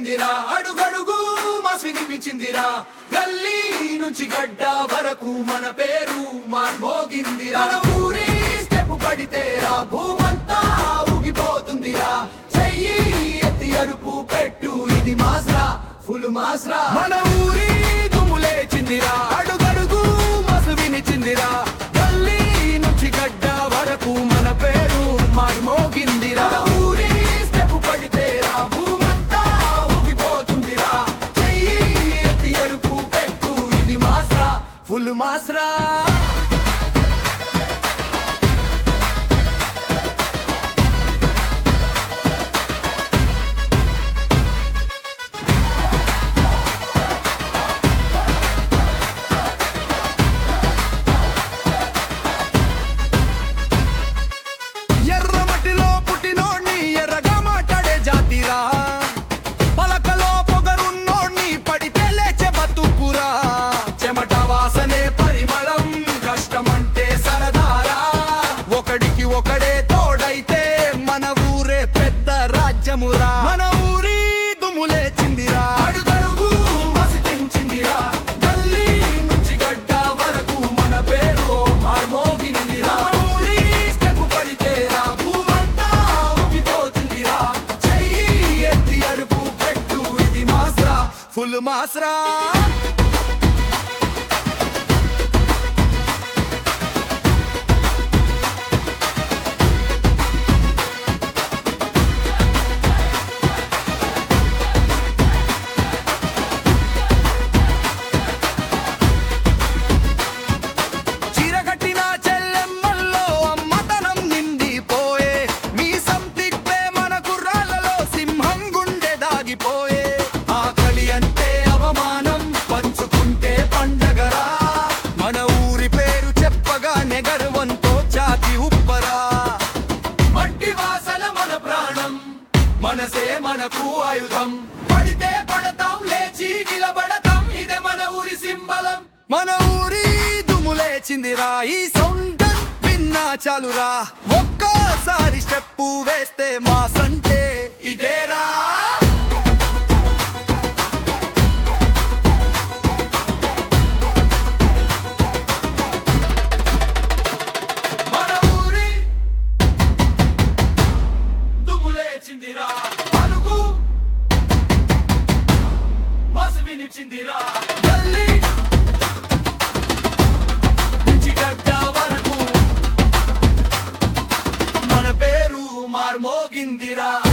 దుమ్ములేచిందిరా అడుగడుగు మాస్ వినిపించిందిరా గల్లీ నుంచి గడ్డ వరకు మన పేరు మార్మోగిందిరా మన ఊరి స్టెప్ పడితేరా భూమంతా ఊగిపోతుందిరా చెయ్యి ఎత్తి అరుపు పెట్టు ఇది మాస్రా ఫుల్ మాస్రా మన ఊరి దుమ్ములేచిందిరా అడుగడుగు మసు వినిచిందిరా గల్లీ నుంచి గడ్డ వరకు మన పేరు మార్మోగిందిరా మన ఊరి స్టెప్ పడితేరా భూమంతా ఊగిపోతుందిరా చెయ్యి ఎత్తి అరుపు పెట్టు ఇది మాస్రా ఫుల్ మాస్రా ఎర్రమట్టిలో పుట్టినోడ్ని ఎర్రగా మాట్లాడే జాతిరా పలకలో పొగరున్నోడ్ని పడితే లేచే బతుకురా చెమట వాసనే పరిమళం కష్టమంటే సరదారా ఒకడికి ఒకడే తోడైతే మన ఊరే పెద్ద రాజ్యమురా మన ఊరి దుమ్ములేచిందిరా అడుగడుగు మసిటించిందిరా గల్లీ నుంచి గడ్డ వరకు మన పేరు మార్మోగినిందిరా మన ఊరి స్టెప్ పడితేరా భూమంతా ఊగిపోతుందిరా చెయ్యి ఎత్తి అరుపు పెట్టు ఇది మాస్రా ఫుల్ మాస్రా చీరగట్టిన చెల్లెమ్మల్లో అమ్మతనం నిండిపోయే మీ సంతిప్పే మన కుర్రాళ్ళలో సింహం గుండె దాగిపోయే ఆకలి అంటే అవమానం పంచుకుంటే పండగరా మన ఊరి పేరు చెప్పగానే గర్వంతో ఛాతి ఉప్పరా మట్టి వాసన మన ప్రాణం మనసే మనకు ఆయుధం పడితే పడతాం లేచి నిలబడతాం ఇదే మన ఊరి సింబలం మన ఊరి దుమ్ములేచిందిరా ఈ సౌండ్ విన్నా చాలురా ఒక్కసారి స్టెప్పు వేస్తే మా సంటే ఇదేరా మన ఊరి దుమ్ములేచిందిరా అలుగు మసు వినిచిందిరా గల్లీ నుంచి గడ్డ వరకు మన పేరు మార్మోగిందిరా